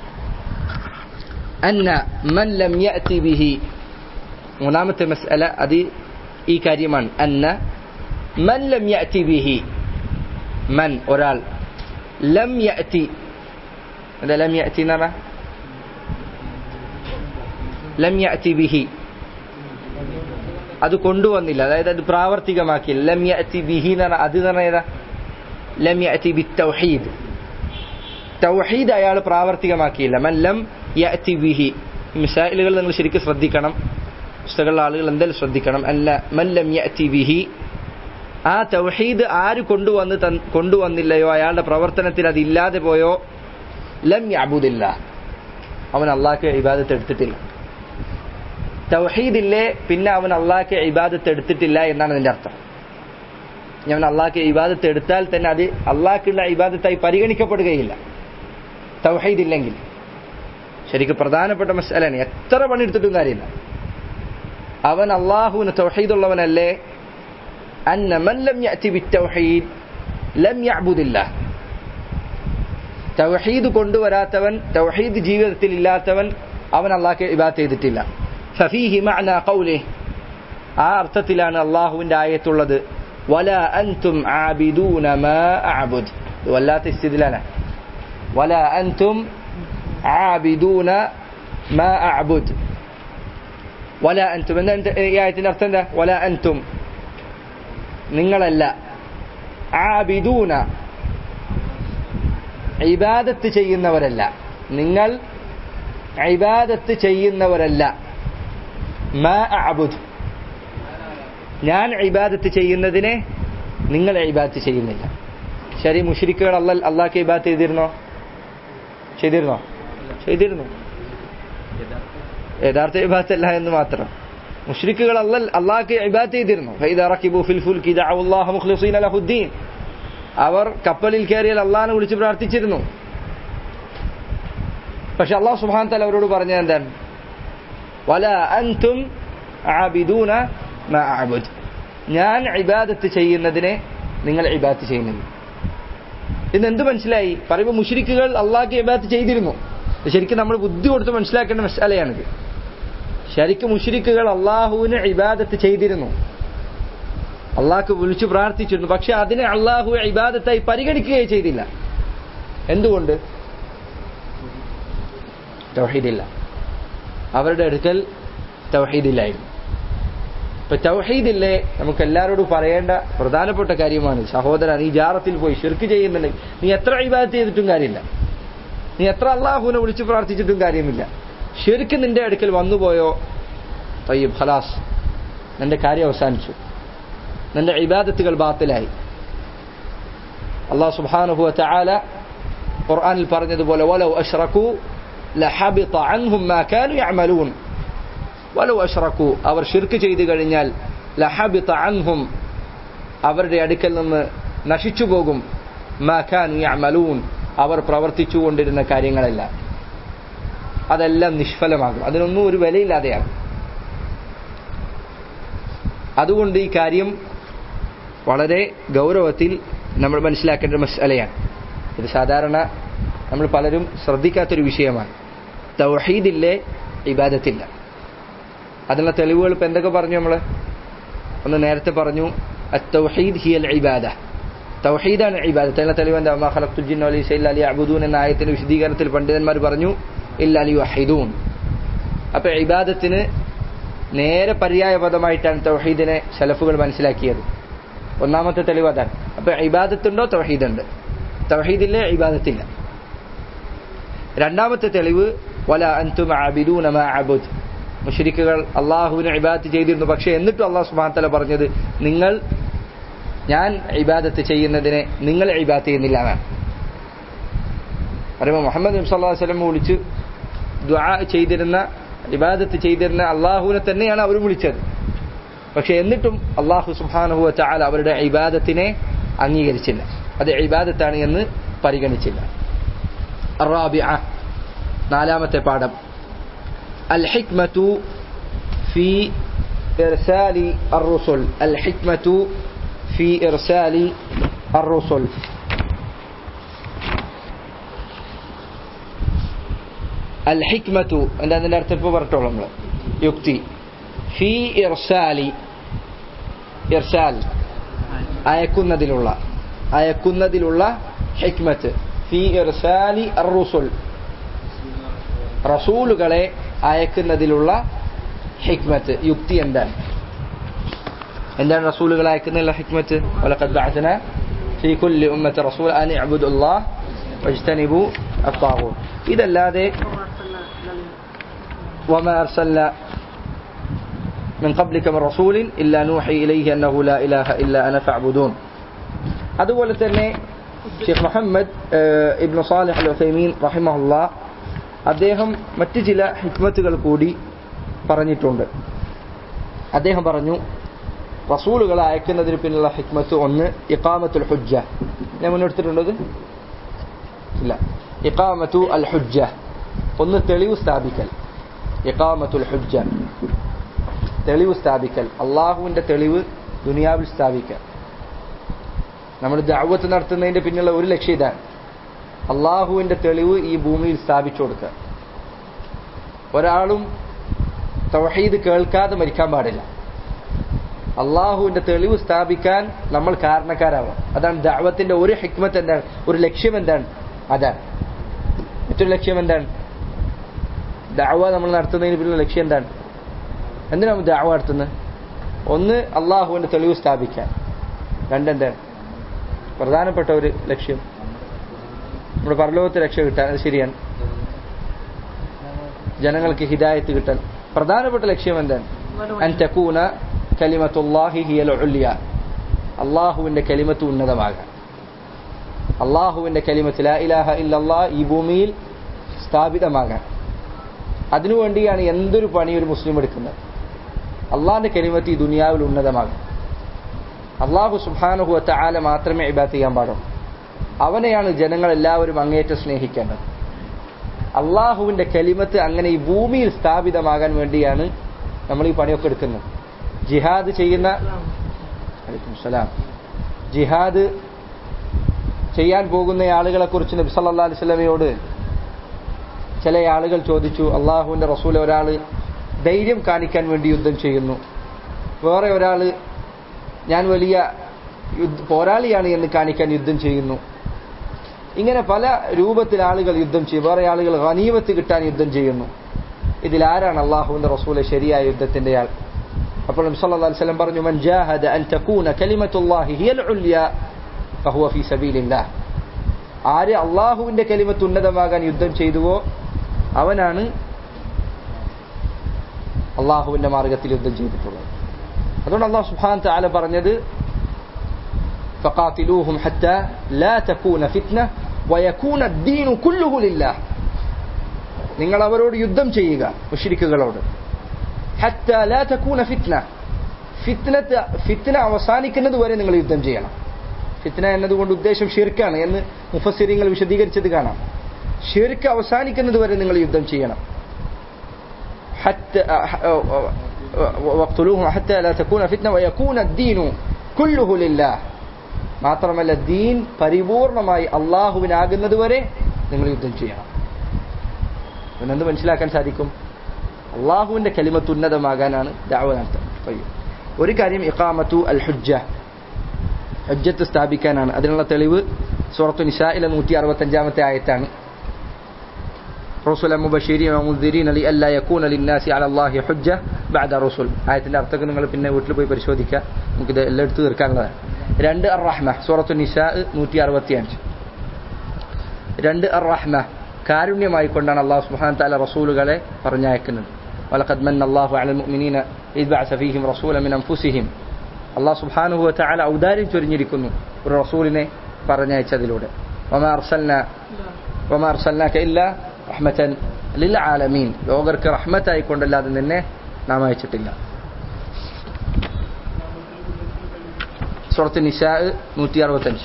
Speaker 1: أن من لم يأت به മൂന്നാമത്തെ മസ്അല അത് ഈ കാര്യമാണ് അന്ന മൻ ലം യഅതി ബിഹി മൻ ഒരാൾ ലം യഅതി എന്താ ലം യഅതി എന്ന് പറഞ്ഞാൽ ലം യഅതി ബിഹി അത് കൊണ്ടുവന്നില്ല അതായത് അത് പ്രാവർത്തികമാക്കിയില്ല ലം യഅതി ബിഹി എന്ന് പറഞ്ഞാൽ അത് എന്ന് പറഞ്ഞാൽ ഏതാ ലം യഅതി ബി തൗഹീദ് തൗഹീദ് അയാൾ പ്രാവർത്തികമാക്കിയില്ല മൻ ലം യഅതി ബിഹി മിസൈലുകൾ നിങ്ങൾ ശരിക്കും ശ്രദ്ധിക്കണം പുസ്തകമുള്ള ആളുകൾ എന്തായാലും ശ്രദ്ധിക്കണം അല്ല മല്ലം യഅതി ബിഹി ആ തൗഹീദ് ആര് കൊണ്ടുവന്ന് കൊണ്ടുവന്നില്ലയോ അയാളുടെ പ്രവർത്തനത്തിൽ അതില്ലാതെ പോയോ ലം യഅബുദില്ല അവൻ അള്ളാഹ്ക്ക് ഇബാദത്ത് എടുത്തിട്ടില്ല തൗഹീദില്ലേ പിന്നെ അവൻ അള്ളാഹ്ക്ക് ഇബാദത്ത് എടുത്തിട്ടില്ല എന്നാണ് അതിന്റെ അർത്ഥം ഞാൻ അള്ളാഹ്ക്ക് ഇബാദത്ത് എടുത്താൽ തന്നെ അത് അള്ളാഹ്ക്കുള്ള ഇബാദത്തായി പരിഗണിക്കപ്പെടുകയില്ല തൗഹീദ് ഇല്ലെങ്കിൽ ശരിക്കും പ്രധാനപ്പെട്ട മസാലാണ് എത്ര പണിയെടുത്തിട്ടും കാര്യമില്ല അവൻ അള്ളാഹുവിന് തൗഹീദുള്ളവനല്ലേ അന്ന മൻ ലം യഅതി ബിത്തൗഹീദ് ലം യഅബുദില്ല തൗഹീദ് കൊണ്ടുവരാത്തവൻ തൗഹീദ് ജീവിതത്തിൽ ഇല്ലാത്തവൻ അവൻ അള്ളാഹ്ക്ക് ഇബാദത്ത് ചെയ്തിട്ടില്ല ഫഫീഹി മഅന ഖൗലിഹി ആ അർത്ഥത്തിലാണ് അള്ളാഹുവിന്റെ ആയത്തുള്ളത് വല അൻതും ആബിദൂന മാ അഅബുദ് ഇത് വല്ലാത്ത ഇസ്തിദ്ലാല വല അൻതും ആബിദൂന മാ അഅബുദ് വല അൻതും എന്താ ഈ ആയത്തിന്റെ അർത്ഥം എന്താ വല അൻതും നിങ്ങളല്ല ആബിദൂന ഇബാദത്ത് ചെയ്യുന്നവരല്ല നിങ്ങൾ ഇബാദത്ത് ചെയ്യുന്നവരല്ല മാ അബുദ് ഞാൻ ഇബാദത്ത് ചെയ്യുന്നതിനെ നിങ്ങൾ ഇബാദത്ത് ചെയ്യുന്നില്ല ശരി മുഷരിക്കുകൾ അല്ല അള്ളാഹ്ക്ക് ഇബാദത്ത് ചെയ്തിരുന്നോ ചെയ്തിരുന്നോ ചെയ്തിരുന്നു യഥാർത്ഥ ഇബാദത്ത് അല്ല എന്ന് മാത്രം മുഷ്രിക്കുകൾ അല്ല അള്ളാഹ്ക്ക് ഇബാദത്ത് ചെയ്തിരുന്നു ഫൈദ റക്കിബു ഫിൽ ഫുൽകി ദഅു അല്ലാഹ മുഖ്ലിസീന ലഹുദ്ദീൻ അവർ കപ്പലിൽ കയറിയാൽ അള്ളാഹിനെ വിളിച്ച് പ്രാർത്ഥിച്ചിരുന്നു പക്ഷെ അള്ളാഹു സുബ്ഹാൻ തല അവരോട് പറഞ്ഞത് എന്താണ് വല അൻതും ആബിദൂന മാ അഅബുദ് ഞാൻ ഇബാദത്ത് ചെയ്യുന്നതിനെ നിങ്ങൾ ഇബാദത്ത് ചെയ്യുന്നില്ല ഇന്ന് എന്ത് മനസ്സിലായി പറയുമ്പോൾ മുഷരിക്കുകൾ അള്ളാഹ്ക്ക് ഇബാദത്ത് ചെയ്തിരുന്നു ശരിക്കും നമ്മൾ ബുദ്ധി കൊടുത്ത് മനസ്സിലാക്കേണ്ട മസാലയാണിത് ശരിക്കും മുഷരിക്കുകൾ അള്ളാഹുവിന് ഇബാദത്ത് ചെയ്തിരുന്നു അള്ളാഹ്ക്ക് വിളിച്ചു പ്രാർത്ഥിച്ചിരുന്നു പക്ഷെ അതിനെ അള്ളാഹു ഇബാദത്തായി പരിഗണിക്കുകയേ ചെയ്തില്ല എന്തുകൊണ്ട് തൗഹീദില്ല അവരുടെ അടുക്കൽ തൗഹീദില്ലായിരുന്നു ഇപ്പൊ തൗഹീദില്ലേ നമുക്ക് എല്ലാവരോടും പറയേണ്ട പ്രധാനപ്പെട്ട കാര്യമാണ് സഹോദര നീ ജാറത്തിൽ പോയി ഷിർക്ക് ചെയ്യുന്നുണ്ടെങ്കിൽ നീ എത്ര ഇബാദത്ത് ചെയ്തിട്ടും കാര്യമില്ല നീ എത്ര അള്ളാഹുവിനെ വിളിച്ചു പ്രാർത്ഥിച്ചിട്ടും കാര്യമില്ല ഷിർക്ക് നിന്റെ അടുക്കൽ വന്നുപോയോ തയ്യബ് ഖലാസ് നിന്റെ കാര്യം അവസാനിച്ചു നിന്റെ ഇബാദത്തുകൾ ബാത്തിലായി അള്ളാഹു സുബ്ഹാനഹു വതആല ഖുർആനിൽ പറഞ്ഞതുപോലെ വലൗ അഷ്റകു ലഹബിത അൻഹും മാ കാനു യഅമലൂൻ വലൗ അഷ്റകു അവർ ഷിർക്ക് ചെയ്തു കഴിഞ്ഞാൽ ലഹബിത അൻഹും അവരുടെ അടുക്കൽ നിന്ന് നശിച്ചു പോകും മാ കാനു യഅമലൂൻ അവർ പ്രവർത്തിച്ചു കൊണ്ടിരുന്ന കാര്യങ്ങളെല്ലാം അതെല്ലാം നിഷ്ഫലമാകും അതിനൊന്നും ഒരു വിലയില്ലാതെയാകും അതുകൊണ്ട് ഈ കാര്യം വളരെ ഗൗരവത്തിൽ നമ്മൾ മനസ്സിലാക്കേണ്ട മസലയാണ് ഇത് സാധാരണ നമ്മൾ പലരും ശ്രദ്ധിക്കാത്തൊരു വിഷയമാണ് തൗഹീദില്ലേ ഇബാദത്തില്ല അതിനുള്ള തെളിവുകൾ ഇപ്പം എന്തൊക്കെ പറഞ്ഞു നമ്മൾ ഒന്ന് നേരത്തെ പറഞ്ഞു തൗഹീദ് ഹിയൽ ഇബാദ തൗഹീദാണ് ഇബാദത്ത് അതിനുള്ള തെളിവ് എന്താ മാ ഖലഖ്തുൽ ജിന്ന വൽ ഇൻസ ഇല്ലാ ലിയഅ്ബുദൂൻ എന്ന ആയത്തിന്റെ വിശദീകരണത്തിൽ പണ്ഡിതന്മാർ പറഞ്ഞു ഇല്ലാ ലിയുഹിദൂൻ അപ്പോൾ ഇബാദത്തിന് നേരെ പര്യായ പദമായിട്ടാണ് തൗഹീദിനെ സലഫുകൾ മനസ്സിലാക്കിയത് ഒന്നാമത്തെ തെളിവ് അതാണ് അപ്പൊ ഇബാദത്തുണ്ടോ തൗഹീദുണ്ട് തൗഹീദില്ലേ ഇബാദത്തില്ല രണ്ടാമത്തെ തെളിവ് വല അൻതും ആബിദൂന മാ അബുദ് മുഷരിക്കുകൾ അള്ളാഹുവിനെ ഇബാദത്ത് ചെയ്തിരുന്നു പക്ഷേ എന്നിട്ടും അള്ളാഹു സുബ്ഹാനഹു തആല പറഞ്ഞത് നിങ്ങൾ ഞാൻ ഇബാദത്ത് ചെയ്യുന്നതിനെ നിങ്ങൾ ഇബാദത്ത് ചെയ്യുന്നില്ല എന്നാണ് പറയുമ്പോൾ മുഹമ്മദ് നബി സല്ലല്ലാഹു അലൈഹി വസല്ലം വിളിച്ച് ദുആ ചെയ്തിരുന്ന ഇബാദത്ത് ചെയ്തിരുന്ന അള്ളാഹുവിനെ തന്നെയാണ് അവർ വിളിച്ചത് പക്ഷെ എന്നിട്ടും അള്ളാഹു സുബ്ഹാനഹു വതആല അവരുടെ ഇബാദത്തിനെ അംഗീകരിച്ചില്ല അത് ഇബാദത്താണ് എന്ന് പരിഗണിച്ചില്ല الرابعة നാലാമത്തെ പാഠം الحكمة في إرسال الرسل الحكمة في إرسال الرسل الحكمة എന്താ അതിന്റെ അർത്ഥം ഇപ്പോൾ പറഞ്ഞോളൂ നമ്മൾ യുക്തി ഫി ഇർസാലി ഇർസാൽ അയക്കുന്നതിലുള്ള അയക്കുന്നതിലുള്ള ഹിക്മത്ത് ഫി ഇർസാലി അറുസുൽ റസൂലുകളെ അയക്കുന്നതിലുള്ള ഹിക്മത്ത് യുക്തി എന്താണ് എന്താണ് റസൂലുകളെ അയക്കുന്നതിലുള്ള ഹിക്മത്ത് വലഖദ് ബഅത്ന ഫീ കുല്ലി ഉമ്മത്തി റസൂൽ അൻ ഇഅ്ബുദു അല്ലാഹ് വജ്തനിബു അത്താഗൂത്ത് ഇതല്ലാതെ وما أرسلنا من قبلك من رسول إلا نوحي إليه أنه لا إله إلا أنا فاعبدون അതുപോലെ തന്നെ Sheikh Muhammad ibn Salih al Uthaymeen റഹിമഹുല്ല അദ്ദേഹം മറ്റു ചില ഹിക്മത്തുകൾ കൂടി പറഞ്ഞിട്ടുണ്ട് അദ്ദേഹം പറഞ്ഞു റസൂലുകളെ അയക്കുന്നതിന് പിന്നുള്ള ഹിക്മത്ത് ഒന്ന് ഇഖാമത്തുൽ ഹുജ്ജ ഞാൻ മുന്നെടുത്തിട്ടുണ്ടത് ഇല്ല ഇഖാമത്തു അൽ ഹുജ്ജ ഒന്ന് തെളിവ് സ്ഥാപിക്കൽ ഇഖാമത്തുൽ ഹുജ്ജ തെളിവ് സ്ഥാപിക്കൽ അള്ളാഹുവിന്റെ തെളിവ് ദുനിയാവിൽ സ്ഥാപിക്കൽ നമ്മൾ ദാവത്ത് നടത്തുന്നതിന്റെ പിന്നിലുള്ള ഒരു ലക്ഷ്യം ഇതാണ് അള്ളാഹുവിന്റെ തെളിവ് ഈ ഭൂമിയിൽ സ്ഥാപിച്ചു കൊടുക്കുക ഒരാളും തൗഹീദ് കേൾക്കാതെ മരിക്കാൻ പാടില്ല അള്ളാഹുവിന്റെ തെളിവ് സ്ഥാപിക്കാൻ നമ്മൾ കാരണക്കാരാവാം അതാണ് ദാവത്തിന്റെ ഒരു ഹിക്മത്ത് എന്താണ് ഒരു ലക്ഷ്യം എന്താണ് അതാണ് മറ്റൊരു ലക്ഷ്യം എന്താണ് ദാവ നമ്മൾ നടത്തുന്നതിന് പിന്നിലുള്ള ലക്ഷ്യം എന്താണ് എന്തിനാണ് ദാവ നടത്തുന്നത് ഒന്ന് അള്ളാഹുവിന്റെ തെളിവ് സ്ഥാപിക്കാൻ രണ്ടെന്താണ് പ്രധാനപ്പെട്ട ഒരു ലക്ഷ്യം നമ്മുടെ പരലോകത്ത് രക്ഷ കിട്ടാൻ അത് ശരിയാണ് ജനങ്ങൾക്ക് ഹിദായത്ത് കിട്ടാൻ പ്രധാനപ്പെട്ട ലക്ഷ്യം എന്താണ് അൻ തക്കൂന കലിമത്തുല്ലാഹി ഹിയൽ ഉല്യ അള്ളാഹുവിന്റെ കലിമത്ത് ഉന്നതമാകാൻ അള്ളാഹുവിന്റെ കലിമത്ത് ലാ ഇലാഹ ഇല്ലല്ലാ ഈ ഭൂമിയിൽ സ്ഥാപിതമാകാൻ അതിനുവേണ്ടിയാണ് എന്തൊരു പണി ഒരു മുസ്ലിം എടുക്കുന്നത് അള്ളാഹിന്റെ കലിമത്ത് ഈ ദുനിയാവിൽ ഉന്നതമാകും അള്ളാഹു സുബാനുഹുവത്ത ആല മാത്രമേ ഇബാത്ത് ചെയ്യാൻ പാടുള്ളൂ അവനെയാണ് ജനങ്ങൾ എല്ലാവരും അങ്ങേറ്റം സ്നേഹിക്കേണ്ടത് അള്ളാഹുവിന്റെ കലിമത്ത് അങ്ങനെ ഈ ഭൂമിയിൽ സ്ഥാപിതമാകാൻ വേണ്ടിയാണ് നമ്മൾ ഈ പണിയൊക്കെ എടുക്കുന്നത് ജിഹാദ് ചെയ്യുന്ന അലൈക്കും സലാം ജിഹാദ് ചെയ്യാൻ പോകുന്ന ആളുകളെ കുറിച്ച് നബി സല്ലാ അലൈഹി സ്വലമയോട് ചില ആളുകൾ ചോദിച്ചു അള്ളാഹുവിന്റെ റസൂൽ ഒരാൾ ധൈര്യം കാണിക്കാൻ വേണ്ടി യുദ്ധം ചെയ്യുന്നു വേറെ ഒരാൾ ഞാൻ വലിയ യുദ്ധ പോരാളിയാണ് എന്ന് കാണിക്കാൻ യുദ്ധം ചെയ്യുന്നു ഇങ്ങനെ പല രൂപത്തിൽ ആളുകൾ യുദ്ധം ചെയ്യും വേറെ ആളുകൾ ഗനീമത്ത് കിട്ടാൻ യുദ്ധം ചെയ്യുന്നു ഇതിൽ ആരാണ് അള്ളാഹുവിന്റെ റസൂലെ ശരിയായ യുദ്ധത്തിന്റെ ആൾ അപ്പോൾ സല്ലല്ലാഹു അലൈഹി വസല്ലം പറഞ്ഞു മൻ ജാഹദ അൻ തകൂന കലിമത്തുല്ലാഹി ഹിയൽ ഉല്യ ഫഹുവ ഫീ സബീലില്ലാഹ് ആര് അള്ളാഹുവിന്റെ കലിമത്ത് ഉന്നതമാകാൻ യുദ്ധം ചെയ്തുവോ അവനാണ് അള്ളാഹുവിന്റെ മാർഗത്തിൽ യുദ്ധം ചെയ്തിട്ടുള്ളത് അതുകൊണ്ട് അള്ളാഹു സുബ്ഹാൻ തആല പറഞ്ഞത് فقاتلوهم حتى لا تكون فتنة ويكون الدين كله لله നിങ്ങൾ അവരോട് യുദ്ധം ചെയ്യുക മുഷ്രിക്കുകളോട് ഹത്ത ലാ തകൂന ഫിത്ന ഫിത്നത്ത് ഫിത്ന അവസാനിക്കുന്നത് വരെ നിങ്ങൾ യുദ്ധം ചെയ്യണം ഫിത്ന എന്നതുകൊണ്ട് ഉദ്ദേശം ഷിർക്കാണ് എന്ന് മുഫസ്സിരിങ്ങൾ വിശദീകരിച്ചത് കാണാം ഷിർക്ക് അവസാനിക്കുന്നത് വരെ നിങ്ങൾ യുദ്ധം ചെയ്യണം حتى واقتلوهم حتى لا تكون فتنة ويكون الدين كله لله മാത്രമല്ല ദീൻ പരിപൂർണമായി അള്ളാഹുവിനാകുന്നത് വരെ നിങ്ങൾ യുദ്ധം ചെയ്യണം പിന്നെന്ത് മനസ്സിലാക്കാൻ സാധിക്കും അള്ളാഹുവിന്റെ കലിമത്ത് ഉന്നതമാകാനാണ് ദാവ നടത്തുന്നത് ഒരു കാര്യം ഇഖാമത്തു അൽ ഹുജ്ജ ഹജ്ജത്ത് സ്ഥാപിക്കാനാണ് അതിനുള്ള തെളിവ് സൂറത്തു നിസായിലെ നൂറ്റി അറുപത്തഞ്ചാമത്തെ ആയത്താണ് റസൂൽ മുബഷീരി മുദ്ദീരീൻ അലി അല്ല യക്കൂൻ അലി നാസി അല അള്ളാഹി ഹുജ്ജ ബാദ റസൂൽ ആയത്തിന്റെ അർത്ഥമൊക്കെ നിങ്ങൾ പിന്നെ വീട്ടിൽ പോയി പരിശോധിക്കുക നമുക്കിത് എല്ലാം എടുത്തു തീർക്കാനുള്ളതാണ് രണ്ട് അർ റഹ്മ സൂറത്തു നിസാ നൂറ്റി അറുപത്തി അഞ്ച് രണ്ട് അർ റഹ്മ കാരുണ്യമായി കൊണ്ടാണ് അള്ളാഹു സുബ്ഹാന തആല റസൂലുകളെ പറഞ്ഞയക്കുന്നത് വലഖദ് മന്ന അല്ലാഹു അലൽ മുഅ്മിനീന ഇദ് ബഅസ ഫീഹിം റസൂലൻ മിൻ അൻഫുസിഹിം അള്ളാഹു സുബ്ഹാനഹു വതആല ഔദാര്യം ചൊരിഞ്ഞിരിക്കുന്നു ഒരു റസൂലിനെ പറഞ്ഞയച്ചതിലൂടെ വമാ അർസൽന വമാ അർസൽനാക ഇല്ലാ റഹ്മതൻ ലിൽ ആലമീൻ ലോകർക്ക് റഹ്മത്തായി കൊണ്ടല്ലാതെ നിന്നെ നാം അയച്ചിട്ടില്ല സൂറത്ത് നിസാ നൂറ്റി അറുപത്തഞ്ച്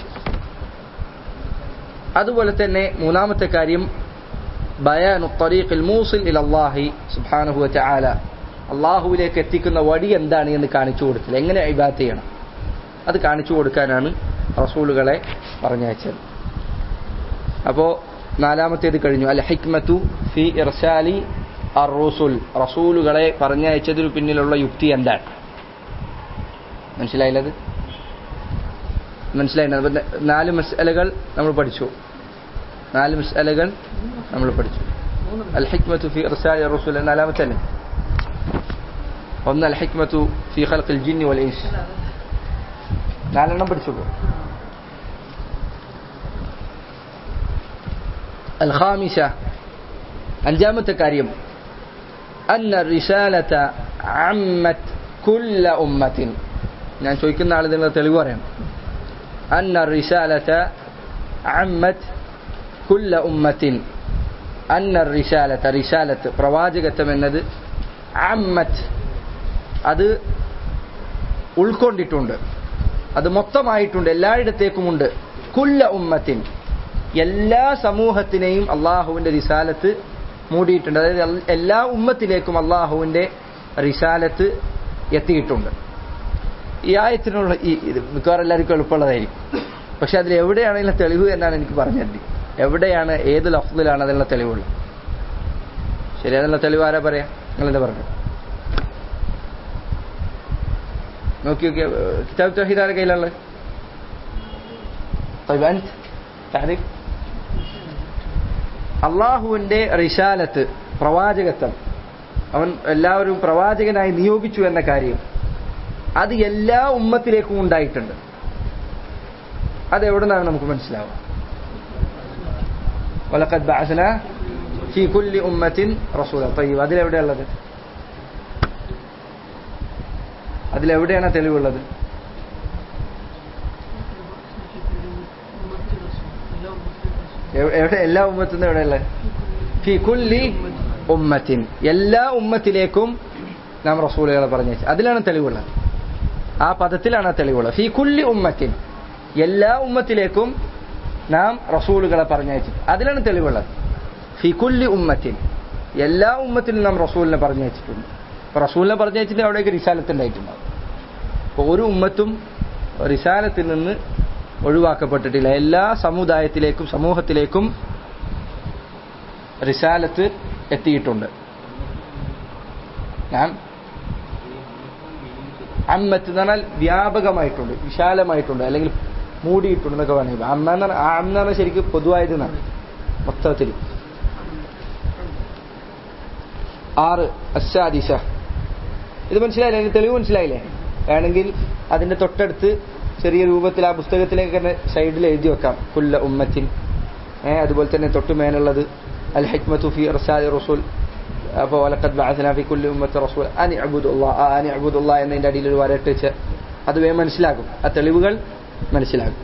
Speaker 1: അതുപോലെ തന്നെ മൂന്നാമത്തെ കാര്യം ബയാനു തരീഖിൽ മൂസിൽ ഇൽ അള്ളാഹി സുബ്ഹാനഹു വതആല അള്ളാഹുവിലേക്ക് എത്തിക്കുന്ന വഴി എന്താണ് എന്ന് കാണിച്ചു കൊടുത്തില്ല എങ്ങനെ ഇബാത്ത് ചെയ്യണം അത് കാണിച്ചു കൊടുക്കാനാണ് റസൂലുകളെ പറഞ്ഞയച്ചത് അപ്പോൾ നാലാമത്തേത് കഴിഞ്ഞു അൽ ഹിക്മത്തു ഫി ഇർസാലി അർ റസൂൽ റസൂലുകളെ പറഞ്ഞയച്ചതിനു പിന്നിലുള്ള യുക്തി എന്താണ് മനസ്സിലായില്ലത് മനസ്സിലായില്ല നാല് മസ്അലകൾ നമ്മൾ പഠിച്ചു നാല് മസ്അലകൾ നമ്മൾ പഠിച്ചു അൽ ഹിക്മത്തു ഫി ഇർസാലി റസൂൽ നാലാമത്തെ അല്ലേ ഒന്ന് അൽ ഹിക്മത്തു ഫി ഖൽഖിൽ ജിന്നി വൽ ഇൻസ് നാലെണ്ണം പഠിച്ചു الخامسة അഞ്ചാമത്തെ കാര്യം أن الرسالة عمت كل أمة ഞാൻ ചോദിക്കുന്ന ആൾ ഇതിനുള്ള തെളിവ് പറയാം أن الرسالة عمت كل أمة أن الرسالة رسالة പ്രവാചകത്വം എന്നത് അമ്മത്ത് അത് ഉൾക്കൊണ്ടിട്ടുണ്ട് അത് മൊത്തമായിട്ടുണ്ട് എല്ലായിടത്തേക്കുമുണ്ട് കുല്ല ഉമ്മത്തിൻ എല്ലാ സമൂഹത്തിനെയും അള്ളാഹുവിന്റെ റിസാലത്ത് മൂടിയിട്ടുണ്ട് അതായത് എല്ലാ ഉമ്മത്തിലേക്കും അള്ളാഹുവിന്റെ റിസാലത്ത് എത്തിയിട്ടുണ്ട് ഈ ആയത്തിനുള്ള ഈ ഇത് മിക്കവാറും എല്ലാവർക്കും എളുപ്പമുള്ളതായിരിക്കും പക്ഷെ അതിൽ എവിടെയാണെങ്കിലും തെളിവ് എന്നാണ് എനിക്ക് പറഞ്ഞത് എവിടെയാണ് ഏത് ലഫ്ദിലാണ് അതിനുള്ള തെളിവുള്ളത് ശരി അതിനുള്ള തെളിവ് ആരാ പറയാ നിങ്ങളെന്താ പറഞ്ഞു നോക്കി നോക്കിയ കിതാബ് തൗഹീദ് ആരുടെ കയ്യിലുള്ളത് طيب أنت تعرف അള്ളാഹുവിന്റെ റിശാലത്ത് പ്രവാചകത്വം അവൻ എല്ലാവരും പ്രവാചകനായി നിയോഗിച്ചു എന്ന കാര്യം അത് എല്ലാ ഉമ്മത്തിലേക്കും ഉണ്ടായിട്ടുണ്ട് അത് എവിടെ നിന്നാണ് നമുക്ക് മനസ്സിലാവുക വലക്കത് ബഅസ്ന ഫി കുല്ലി ഉമ്മത്തിൻ റസൂല തയ്യബ് അതിലെവിടെയുള്ളത് അതിലെവിടെയാണ് തെളിവുള്ളത് എവ്- എവിടെ എല്ലാ ഉമ്മത്തുനിന്നും എവിടെയുള്ളത് ഫി കുല്ലി ഉമ്മത്തിൻ എല്ലാ ഉമ്മത്തിലേക്കും നാം റസൂലുകളെ പറഞ്ഞു അതിലാണ് തെളിവുള്ളത് ആ പദത്തിലാണ് ആ തെളിവുള്ളത് ഫി കുല്ലി ഉമ്മത്തിൻ എല്ലാ ഉമ്മത്തിലേക്കും നാം റസൂലുകളെ പറഞ്ഞയച്ചു അതിലാണ് തെളിവുള്ളത് ഫി കുല്ലി ഉമ്മത്തിൻ എല്ലാ ഉമ്മത്തിലും നാം റസൂലിനെ പറഞ്ഞയച്ചിട്ടുണ്ട് അപ്പൊ റസൂലിനെ പറഞ്ഞയച്ചിട്ട് അവിടേക്ക് റിസാലത്ത് ഉണ്ടായിട്ടുണ്ടാവും അപ്പോൾ ഒരു ഉമ്മത്തും റിസാലത്തിൽ നിന്ന് ഒഴിവാക്കപ്പെട്ടിട്ടില്ല എല്ലാ സമുദായത്തിലേക്കും സമൂഹത്തിലേക്കും റിസാലത്ത് എത്തിയിട്ടുണ്ട് ഞാൻ അമ്മത്ത് എന്ന് പറഞ്ഞാൽ വ്യാപകമായിട്ടുണ്ട് വിശാലമായിട്ടുണ്ട് അല്ലെങ്കിൽ മൂടിയിട്ടുണ്ട് എന്നൊക്കെ വേണമെങ്കിൽ അമ്മ എന്ന് പറഞ്ഞാൽ അമ്മ എന്ന് പറഞ്ഞാൽ ശരിക്കും പൊതുവായത് എന്നാണ് മൊത്തത്തിൽ ആറ് അസാദിശ ഇത് മനസ്സിലായില്ലേ അതിന് തെളിവ് മനസ്സിലായില്ലേ വേണമെങ്കിൽ അതിന്റെ തൊട്ടടുത്ത് ചെറിയ രൂപത്തിൽ ആ പുസ്തകത്തിലേക്ക് തന്നെ സൈഡിൽ എഴുതി വെക്കാം കുല്ല ഉമ്മത്തിൻ ഏഹ് അതുപോലെ തന്നെ തൊട്ട് മേലുള്ളത് അൽ ഹക്മത്തു ഫി റസാലി റസൂൽ അപ്പോൾ വലക്കത് ബഅസ്ന ഫി കുല്ലി ഉമ്മത്തി റസൂൽ അനി അബുദുല്ലാ അനി അബുദുല്ലാ എന്നതിന്റെ അടിയിൽ ഒരു വരട്ട് വെച്ച് അത് വേഗം മനസ്സിലാകും ആ തെളിവുകൾ മനസ്സിലാകും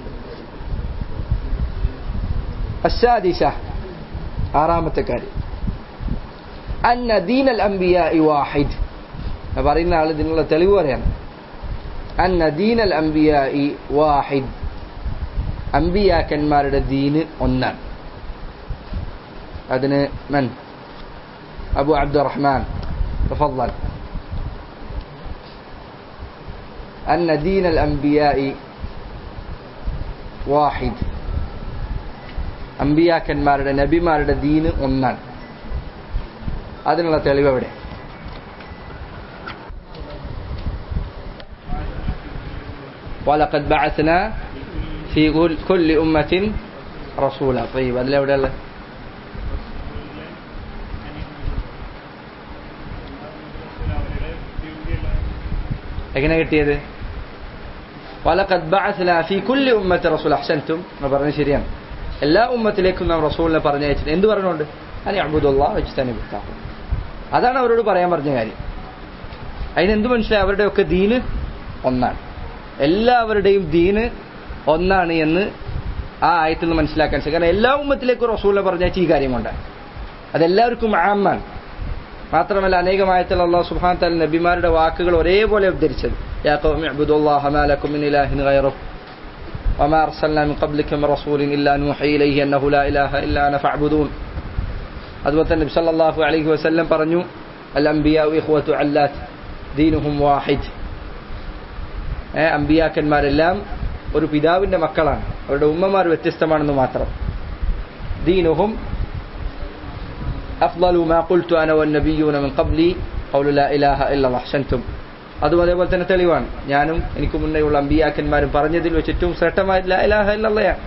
Speaker 1: അസാദിശ ആറാമത്തെ കാര്യം അന്ന ദീനൽ അംബിയ വാഹിദ് പറയുന്ന ആൾ ഇതിനുള്ള തെളിവ് പറയാണ് അന്ന ദീനൽ അംബിയ വാഹിദ് അംബിയാക്കന്മാരുടെ ദീന് ഒന്നാണ് അതിന് മൻ അബു അബ്ദുറഹ്മാൻ تفضل أن دين الأنبياء واحد അമ്പിയാക്കന്മാരുടെ നബിമാരുടെ ദീന് ഒന്നാണ് അതിനുള്ള തെളിവ് എവിടെ ولقد بعثنا في كل- كل أمة رسولا طيب അതിൽ എവിടെയുള്ള എങ്ങനെ കിട്ടിയത് വലഖദ് ബഅസ്ന ഫീ കുല്ലി ഉമ്മത്തി റസൂൽ അഹ്സൻതും എന്ന് പറഞ്ഞത് ശരിയാണ് എല്ലാ ഉമ്മത്തിലേക്കും നാം റസൂലിനെ പറഞ്ഞയച്ചിട്ട് എന്ത് പറഞ്ഞുകൊണ്ട് അനി അബ്ദുല്ലാഹ് വെച്ചിട്ടാണ് വിട്ടാക്കും അതാണ് അവരോട് പറയാൻ പറഞ്ഞ കാര്യം അതിനെന്ത് മനസ്സിലായി അവരുടെയൊക്കെ ദീന് ഒന്നാണ് എല്ലാവരുടെയും ദീന് ഒന്നാണ് എന്ന് ആ ആയത്തിൽ നിന്ന് മനസ്സിലാക്കാൻ സാധിക്കും കാരണം എല്ലാ ഉമ്മത്തിലേക്കും റസൂലിനെ പറഞ്ഞയച്ച ഈ കാര്യം കൊണ്ടാണ് അതെല്ലാവർക്കും ആമ്മാണ് മാത്രമല്ല അനേകമായത്തിൽ അള്ളാഹു സുബ്ഹാന തആല നബിമാരുടെ വാക്കുകൾ ഒരേപോലെ ഉദ്ധരിച്ചത് യാ ഖൗമി ഇബ്ദുല്ലാഹ മാ ലക്കും മിൻ ഇലാഹിൻ ഗൈറഹു വമാ അർസൽനാ മിൻ ഖബ്ലിക മിൻ റസൂലിൻ ഇല്ലാ നൂഹി ഇലൈഹി അന്നഹു ലാ ഇലാഹ ഇല്ലാ അന ഫഅ്ബുദൂൻ അതുപോലെ തന്നെ നബി സല്ലല്ലാഹു അലൈഹി വസല്ലം പറഞ്ഞു അൽ അംബിയാഉ ഇഖ്വതു അല്ലാത്ത് ദീനുഹും വാഹിദ് ഏ അമ്പിയാക്കന്മാരെല്ലാം ഒരു പിതാവിന്റെ മക്കളാണ് അവരുടെ ഉമ്മമാർ വ്യത്യസ്തമാണെന്ന് മാത്രം ദീനുഹും أفضل ما قلت أنا والنبيون من قبلي قول لا إله إلا الله أحسنتم അതും അതേപോലെ തന്നെ തെളിവാണ് ഞാനും എനിക്ക് മുന്നേയുള്ള അമ്പിയാക്കന്മാരും പറഞ്ഞതിൽ വെച്ച് ഏറ്റവും ശ്രേഷ്ഠമായ ലാ ഇലാഹ ഇല്ലല്ലയാണ്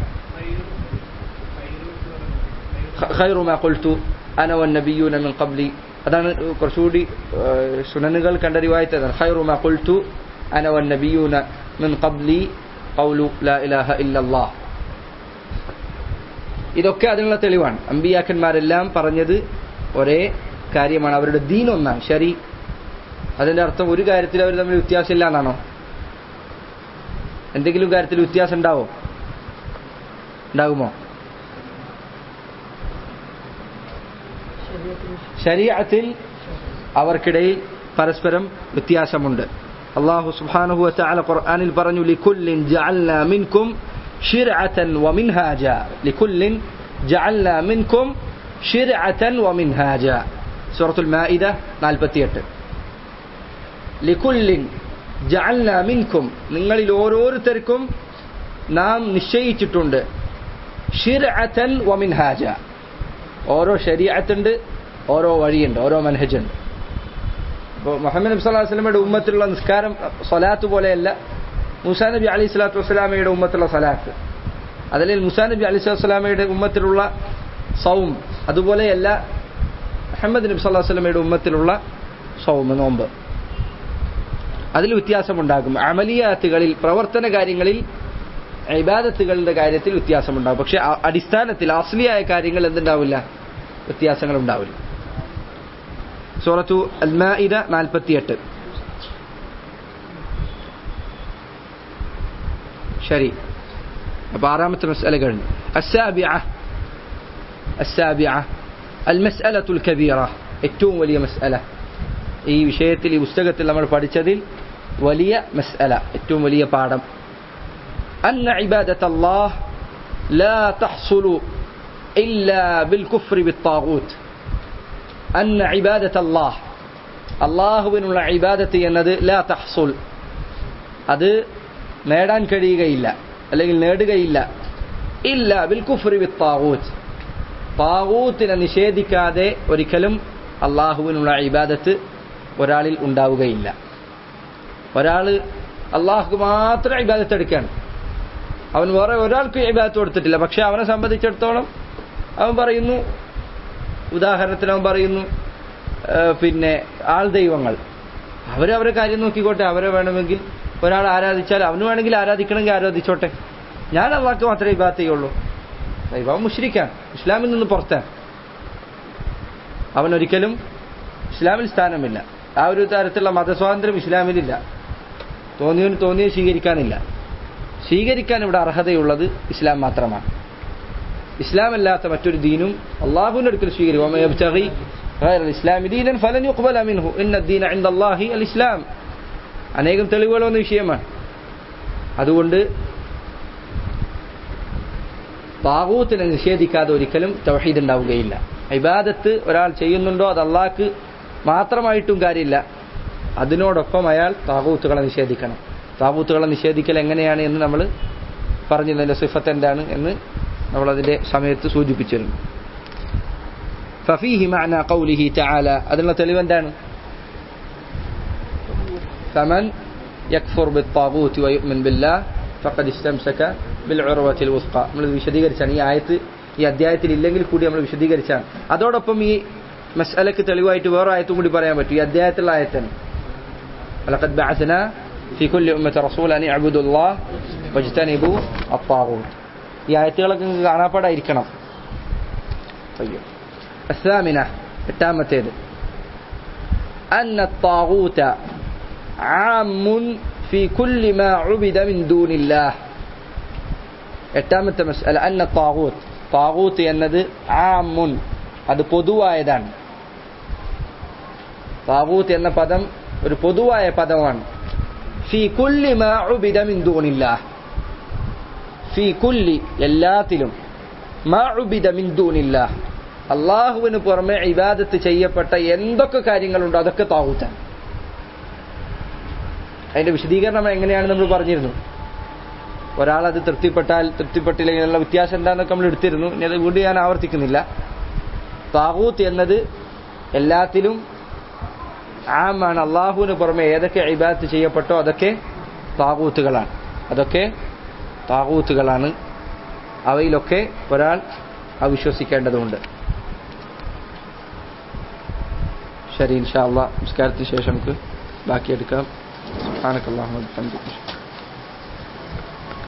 Speaker 1: ഖൈറു മാ ഖുൽതു അന വന്നബിയൂന മിൻ ഖബ്ലി അതാണ് കുറച്ചുകൂടി ഏഹ്, സുനനുകൾ കണ്ട റിവായത്ത് അതാണ് ഖൈറു മാ ഖുൽതു അന വന്നബിയൂന മിൻ ഖബ്ലി ഖൗലു ലാ ഇലാഹ ഇല്ലല്ലാഹ് ഇതൊക്കെ അതിനുള്ള തെളിവാണ് അമ്പിയാക്കന്മാരെല്ലാം പറഞ്ഞത് ഒരേ കാര്യമാണ് അവരുടെ ദീൻ ഒന്നാണ് ശരി അതിന്റെ അർത്ഥം ഒരു കാര്യത്തിൽ അവർ തമ്മിൽ വ്യത്യാസമില്ല എന്നാണോ എന്തെങ്കിലും കാര്യത്തിൽ വ്യത്യാസം ഉണ്ടാവോ ഉണ്ടാകുമോ ശരീഅത്തിൽ അവർക്കിടയിൽ പരസ്പരം വ്യത്യാസമുണ്ട് അള്ളാഹു സുബ്ഹാനഹു വതആല ഖുർആനിൽ പറഞ്ഞു ലികുല്ലിൻ ജഅൽനാ മിൻകും ശിർഅതൻ വമിൻഹാജ ലികുല്ലിൻ ജഅൽനാ മിൻകും ശിർഅതൻ വമിൻഹാജ സൂറത്തുൽ മാഇദ 48 ലികുല്ലിൻ ജഅൽനാ മിൻകും നിങ്ങളിൽ ഓരോരുത്തർക്കും നാം നിശ്ചയിച്ചിട്ടുണ്ട് ഷിർഅതൻ വമിൻഹാജ ഓരോ ശരീഅത്തുണ്ട് ഓരോ വഴിയുണ്ട് ഓരോ മനഹജുണ്ട് ഇപ്പോൾ മുഹമ്മദ് നബി സ്വല്ലല്ലാഹു അലൈഹി വസല്ലമയുടെ ഉമ്മത്തിലുള്ള നിസ്കാരം സ്വലാത്ത് പോലെയല്ല മുസാ നബി അലൈഹി സ്വലാത്തു വസ്സലാമയുടെ ഉമ്മത്തിലുള്ള സ്വലാത്ത് അതല്ലെങ്കിൽ മുസാ നബി അലൈഹി സ്വലാത്തു വസ്സലാമയുടെ ഉമ്മത്തിലുള്ള സൗം അതുപോലെയല്ല മുഹമ്മദ് നബി സ്വല്ലല്ലാഹു അലൈഹി വസല്ലമയുടെ ഉമ്മത്തിലുള്ള സൗം നോമ്പ് അതിൽ വ്യത്യാസമുണ്ടാകും അമലിയാത്തുകളിൽ പ്രവർത്തന കാര്യങ്ങളിൽ ഇബാദത്തുകളുടെ കാര്യത്തിൽ വ്യത്യാസമുണ്ടാവും പക്ഷെ അ- അടിസ്ഥാനത്തിൽ അസ്ലിയായ കാര്യങ്ങൾ എന്തുണ്ടാവില്ല വ്യത്യാസങ്ങൾ ഉണ്ടാവില്ല സൂറത്തു അൽമാഇദ നാൽപ്പത്തിയെട്ട് ശരി അപ്പൊ ആറാമത്തെ മസ്അല കഴിഞ്ഞു السابعة السابعة المسألة الكبيرة ഏറ്റവും വലിയ മസ്അല ഈ വിഷയത്തിൽ ഈ പുസ്തകത്തിൽ നമ്മൾ പഠിച്ചതിൽ വലിയ മസ്അല ഏറ്റവും വലിയ പാഠം أن عبادة الله لا تحصل إلا بالكفر بالطاغوت أن عبادة الله അള്ളാഹുവിനുള്ള ഇബാദത്ത് എന്നത് ലാ തഹ്സുൽ അത് നേടാൻ കഴിയുകയില്ല അല്ലെങ്കിൽ നേടുകയില്ല ഇല്ല ബിൽ കുഫ്രി വിത്ത് താവൂത്ത് താവൂത്തിനെ നിഷേധിക്കാതെ ഒരിക്കലും അള്ളാഹുവിനുള്ള ഇബാദത്ത് ഒരാളിൽ ഉണ്ടാവുകയില്ല ഒരാൾ അള്ളാഹുക്ക് മാത്രം ഇബാദത്ത് എടുക്കുകയാണ് അവൻ വേറെ ഒരാൾക്ക് ഇബാദത്ത് കൊടുത്തിട്ടില്ല പക്ഷെ അവനെ സംബന്ധിച്ചിടത്തോളം അവൻ പറയുന്നു ഉദാഹരണത്തിന് അവൻ പറയുന്നു ആ, പിന്നെ ആൾ ദൈവങ്ങൾ അവരവരെ കാര്യം നോക്കിക്കോട്ടെ അവരെ വേണമെങ്കിൽ ഒരാൾ ആരാധിച്ചാൽ അവന് വേണമെങ്കിൽ ആരാധിക്കണമെങ്കിൽ ആരാധിച്ചോട്ടെ ഞാൻ അള്ളാഹ്ക്ക് മാത്രമേ ഇബാദത്ത് ചെയ്യുള്ളൂ ദൈവം മുഷ്രിക്കാൻ ഇസ്ലാമിൽ നിന്ന് പുറത്താണ് അവനൊരിക്കലും ഇസ്ലാമിൽ സ്ഥാനമില്ല ആ ഒരു തരത്തിലുള്ള മതസ്വാതന്ത്ര്യം ഇസ്ലാമിലില്ല തോന്നിയവന് തോന്നിയത് സ്വീകരിക്കാനില്ല സ്വീകരിക്കാൻ ഇവിടെ അർഹതയുള്ളത് ഇസ്ലാം മാത്രമാണ് ഇസ്ലാം അല്ലാത്ത മറ്റൊരു ദീനും അള്ളാഹുവിന്റെ അടുക്കൽ സ്വീകരിക്കും ومن يبتغي غير الإسلام دينا فلن يقبل منه إن الدين عند الله الإسلام അനേകം തെളിവുകൾ വന്ന വിഷയമാണ് അതുകൊണ്ട് താകൂത്തിനെ നിഷേധിക്കാതെ ഒരിക്കലും തൗഹീദ് ഉണ്ടാവുകയില്ല ഇബാദത്ത് ഒരാൾ ചെയ്യുന്നുണ്ടോ അത് അള്ളാഹ്ക്ക് മാത്രമായിട്ടും കാര്യമില്ല അതിനോടൊപ്പം അയാൾ താകൂത്തുകളെ നിഷേധിക്കണം താകൂത്തുകളെ നിഷേധിക്കൽ എങ്ങനെയാണ് എന്ന് നമ്മൾ പറഞ്ഞിരുന്നതിന്റെ സിഫത്ത് എന്താണ് എന്ന് നമ്മൾ അതിന്റെ സമയത്ത് സൂചിപ്പിച്ചിരുന്നു ഫഫീഹി മഅന ഖൗലിഹി തആല അതിനുള്ള തെളിവ് എന്താണ് فمن يكفر بالطاغوت ويؤمن بالله فقد استمسك بالعروة الوثقى നമ്മൾ ഇത് വിശദീകരിച്ചാണ് ഈ ആയത്ത് ഈ അധ്യായത്തിൽ ഇല്ലെങ്കിൽ കൂടി നമ്മൾ വിശദീകരിച്ചാണ് അതോടൊപ്പം ഈ മസ്അലക്ക് തെളിവായിട്ട് വേറെ ആയത്തും കൂടി പറയാൻ പറ്റും ഈ അധ്യായത്തിലുള്ള ആയത്താണ് ولقد بعثنا في كل أمة رسولا أن يعبدوا الله واجتنبوا الطاغوت ഈ ആയത്തുകളൊക്കെ നിങ്ങൾക്ക് കാണാപ്പാടായിരിക്കണം طيب الثامنة എട്ടാമത്തേത് أن الطاغوت عام في كل ما عبد من دون الله എട്ടാമത്തെ മസ്അല അന്ന താവൂത്ത് താവൂത്ത് എന്നത് ആമുൻ അത് പൊതുവായതാണ് താവൂത്ത് എന്ന പദം ഒരു പൊതുവായ പദമാണ് ഫി കുല്ലി മാ ഉബിദ മിൻ ദൂനില്ലാഹ് ഫി കുല്ലി എല്ലാത്തിലും മാ ഉബിദ മിൻ ദൂനില്ലാഹ് അള്ളാഹുവിന് പുറമെ ഇബാദത്ത് ചെയ്യപ്പെട്ട എന്തൊക്കെ കാര്യങ്ങളുണ്ടോ അതൊക്കെ താവൂത്താണ് അതിന്റെ വിശദീകരണം എങ്ങനെയാണ് നമ്മൾ പറഞ്ഞിരുന്നു ഒരാൾ അത് തൃപ്തിപ്പെട്ടാൽ തൃപ്തിപ്പെട്ടില്ലെങ്കിൽ ഉള്ള വ്യത്യാസം എന്താണെന്നൊക്കെ നമ്മൾ എടുത്തിരുന്നു ഇനി അത് വീണ്ടും ഞാൻ ആവർത്തിക്കുന്നില്ല താകൂത്ത് എന്നത് എല്ലാത്തിലും ആമാണ് അള്ളാഹുവിന് പുറമെ ഏതൊക്കെ ഇബാദത്ത് ചെയ്യപ്പെട്ടോ അതൊക്കെ താകൂത്തുകളാണ് അതൊക്കെ താകൂത്തുകളാണ് അവയിലൊക്കെ ഒരാൾ അവിശ്വസിക്കേണ്ടതുണ്ട് ശരി ഇൻഷാ അള്ളാഹ് നമസ്കാരത്തിന് ശേഷം നമുക്ക് ബാക്കിയെടുക്കാം سبحانك اللهم وبحمدك